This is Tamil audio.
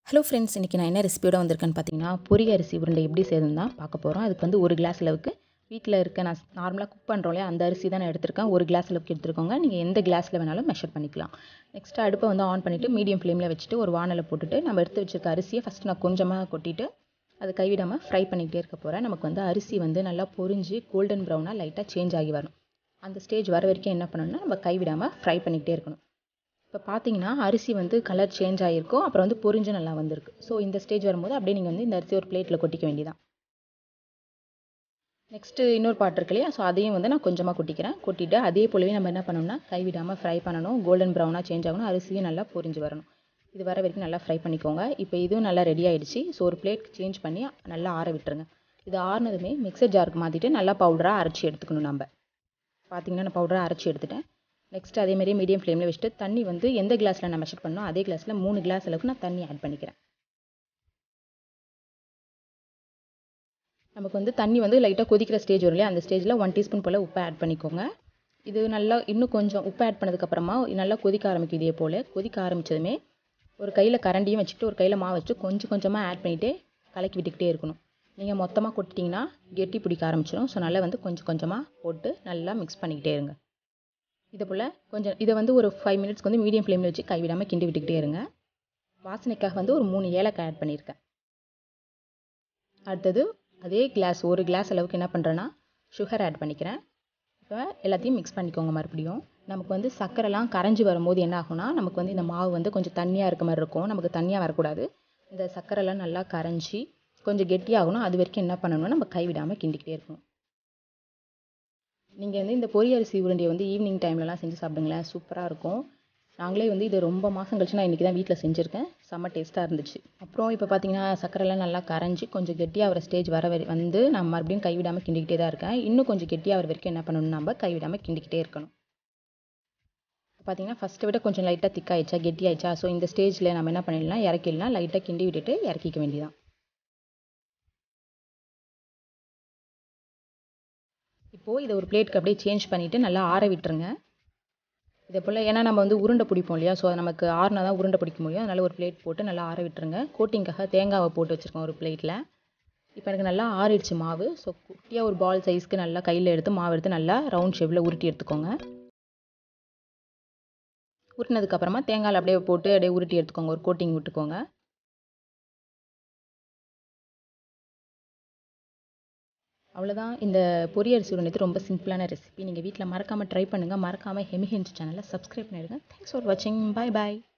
ஹலோ ஃப்ரெண்ட்ஸ் இன்றைக்கி நான் என்ன ரெசிபியோட வந்திருக்கேன்னு பார்த்தீங்கன்னா பொரி அரிசி உருண்டை எப்படி செய்யணும் தான் பார்க்க போகிறோம் அதுக்கு வந்து ஒரு கிளாஸ் அளவுக்கு வீட்டில் இருக்க நான் நார்மலாக குக் பண்ணுறோம் இல்லையா அந்த அரிசி தான் நான் எடுத்திருக்கேன் ஒரு கிளாஸ் அளவுக்கு எடுத்துருக்கோங்க நீங்கள் எந்த கிளாஸில் வேணாலும் மெஷர் பண்ணிக்கலாம் நெக்ஸ்ட்டு அடுப்பை வந்து ஆன் பண்ணிவிட்டு மீடியம் ஃப்ளேமில் வச்சுட்டு ஒரு வானலை போட்டுட்டு நம்ம எடுத்து வச்சிருக்க அரிசியை ஃபஸ்ட்டு நான் கொஞ்சமாக கொட்டிட்டு அதை கைவிடாமல் ஃப்ரை பண்ணிக்கிட்டே இருக்க போகிறேன் நமக்கு வந்து அரிசி வந்து நல்லா பொரிஞ்சு கோல்டன் ப்ரௌனாக லைட்டாக சேஞ்ச் ஆகி வரும் அந்த ஸ்டேஜ் வர வரைக்கும் என்ன பண்ணணும்னா நம்ம கைவிடாமல் ஃப்ரை பண்ணிக்கிட்டே இருக்கணும் இப்போ பார்த்தீங்கன்னா அரிசி வந்து கலர் சேஞ்ச் ஆகிருக்கும் அப்புறம் வந்து பொரிஞ்சு நல்லா வந்திருக்கு ஸோ இந்த ஸ்டேஜ் வரும்போது அப்படியே நீங்கள் வந்து இந்த அரிசி ஒரு பிளேட்டில் கொட்டிக்க வேண்டியதான் நெக்ஸ்ட்டு இன்னொரு பாட்டு இருக்கு இல்லையா ஸோ அதையும் வந்து நான் கொஞ்சமாக கொட்டிக்கிறேன் கொட்டிட்டு அதே போலவே நம்ம என்ன பண்ணணும்னா கைவிடாமல் ஃப்ரை பண்ணணும் கோல்டன் ப்ரௌனாக சேஞ்ச் ஆகணும் அரிசியும் நல்லா பொரிஞ்சு வரணும் இது வர வரைக்கும் நல்லா ஃப்ரை பண்ணிக்கோங்க இப்போ இதுவும் நல்லா ரெடி ஆகிடுச்சு ஸோ ஒரு பிளேட் சேஞ்ச் பண்ணி நல்லா ஆற விட்டுருங்க இது ஆறினதுமே மிக்சர் ஜாருக்கு மாற்றிட்டு நல்லா பவுடராக அரைச்சி எடுத்துக்கணும் நம்ம பார்த்தீங்கன்னா நான் பவுடராக அரைச்சி எடுத்துட்டேன் நெக்ஸ்ட் அதேமாதிரி மீடியம் ஃப்ளேமில் வச்சுட்டு தண்ணி வந்து எந்த கிளாஸில் நான் மெஷர் பண்ணோம் அதே கிளாஸில் மூணு கிளாஸ் அளவுக்கு நான் தண்ணி ஆட் பண்ணிக்கிறேன் நமக்கு வந்து தண்ணி வந்து லைட்டாக கொதிக்கிற ஸ்டேஜ் வரும் இல்லையா அந்த ஸ்டேஜில் ஒன் டீஸ்பூன் போல் உப்பை ஆட் பண்ணிக்கோங்க இது நல்லா இன்னும் கொஞ்சம் உப்பு ஆட் பண்ணதுக்கப்புறமா நல்லா கொதிக்க ஆரம்பிக்கும் இதே போல் கொதிக்க ஆரம்பித்ததுமே ஒரு கையில் கரண்டியும் வச்சுட்டு ஒரு கையில் மாவு வச்சு கொஞ்சம் கொஞ்சமாக ஆட் பண்ணிவிட்டு கலக்கி விட்டுக்கிட்டே இருக்கணும் நீங்கள் மொத்தமாக கொட்டிட்டிங்கன்னா கெட்டி பிடிக்க ஆரம்பிச்சிடும் ஸோ நல்லா வந்து கொஞ்சம் கொஞ்சமாக போட்டு நல்லா மிக்ஸ் பண்ணிக்கிட்டே இருங்க இதை போல் கொஞ்சம் இதை வந்து ஒரு ஃபைவ் மினிட்ஸ்க்கு வந்து மீடியம் ஃப்ளேமில் வச்சு கைவிடாமல் கிண்டி விட்டுக்கிட்டே இருங்க வாசனைக்காக வந்து ஒரு மூணு ஏலக்காய் ஆட் பண்ணியிருக்கேன் அடுத்தது அதே கிளாஸ் ஒரு கிளாஸ் அளவுக்கு என்ன பண்ணுறேன்னா சுகர் ஆட் பண்ணிக்கிறேன் இப்போ எல்லாத்தையும் மிக்ஸ் பண்ணிக்கோங்க மறுபடியும் நமக்கு வந்து சர்க்கரைலாம் கரைஞ்சி வரும்போது என்ன ஆகும்னா நமக்கு வந்து இந்த மாவு வந்து கொஞ்சம் தண்ணியாக இருக்க மாதிரி இருக்கும் நமக்கு தண்ணியாக வரக்கூடாது இந்த சர்க்கரைலாம் நல்லா கரைஞ்சி கொஞ்சம் கெட்டியாகணும் அது வரைக்கும் என்ன பண்ணணும்னா நம்ம கைவிடாமல் கிண்டிக்கிட்டே இருக்கணும் நீங்கள் வந்து இந்த பொரி அரிசி உருண்டையை வந்து ஈவினிங் டைம்லலாம் செஞ்சு சாப்பிடுங்களேன் சூப்பராக இருக்கும் நாங்களே வந்து இது ரொம்ப மாதம் கழிச்சு நான் இன்றைக்கி தான் வீட்டில் செஞ்சுருக்கேன் செம்ம டேஸ்ட்டாக இருந்துச்சு அப்புறம் இப்போ பார்த்தீங்கன்னா சக்கரைலாம் நல்லா கரைஞ்சி கொஞ்சம் கெட்டியாகிற ஸ்டேஜ் வர வரை வந்து நான் மறுபடியும் கைவிடாமல் கிண்டிக்கிட்டே தான் இருக்கேன் இன்னும் கொஞ்சம் கெட்டியாகிற வரைக்கும் என்ன பண்ணணும் நம்ம கைவிடாமல் கிண்டிக்கிட்டே இருக்கணும் பார்த்தீங்கன்னா ஃபஸ்ட்டை விட கொஞ்சம் லைட்டாக திக்காயிடுச்சா கெட்டியாயிடுச்சா ஸோ இந்த ஸ்டேஜில் நம்ம என்ன பண்ணிடலாம் இறக்கிடலாம் லைட்டாக கிண்டி விட்டுட்டு இறக்கிக்க வேண்டியதான் இப்போது இதை ஒரு பிளேட்க்கு அப்படியே சேஞ்ச் பண்ணிவிட்டு நல்லா ஆற விட்டுருங்க இதே போல் ஏன்னா நம்ம வந்து உருண்டை பிடிப்போம் இல்லையா ஸோ நமக்கு ஆறுனா தான் உருண்டை பிடிக்க முடியும் அதனால் ஒரு பிளேட் போட்டு நல்லா ஆற விட்டுருங்க கோட்டிங்காக தேங்காவை போட்டு வச்சுருக்கோம் ஒரு பிளேட்டில் இப்போ எனக்கு நல்லா ஆறிடுச்சு மாவு ஸோ குட்டியாக ஒரு பால் சைஸ்க்கு நல்லா கையில் எடுத்து மாவு எடுத்து நல்லா ரவுண்ட் ஷேப்பில் உருட்டி எடுத்துக்கோங்க உருட்டினதுக்கப்புறமா தேங்காயில் அப்படியே போட்டு அப்படியே உருட்டி எடுத்துக்கோங்க ஒரு கோட்டிங் விட்டுக்கோங்க அவ்வளோதான் இந்த பொரி அரிசி உருண்டை ரொம்ப சிம்பிளான ரெசிபி நீங்கள் வீட்டில் மறக்காமல் ட்ரை பண்ணுங்கள் மறக்காமல் ஹெமி ஹென்ஸ் சேனலை சப்ஸ்கிரைப் பண்ணிடுங்க தேங்க்ஸ் ஃபார் வாட்சிங் பாய் பாய்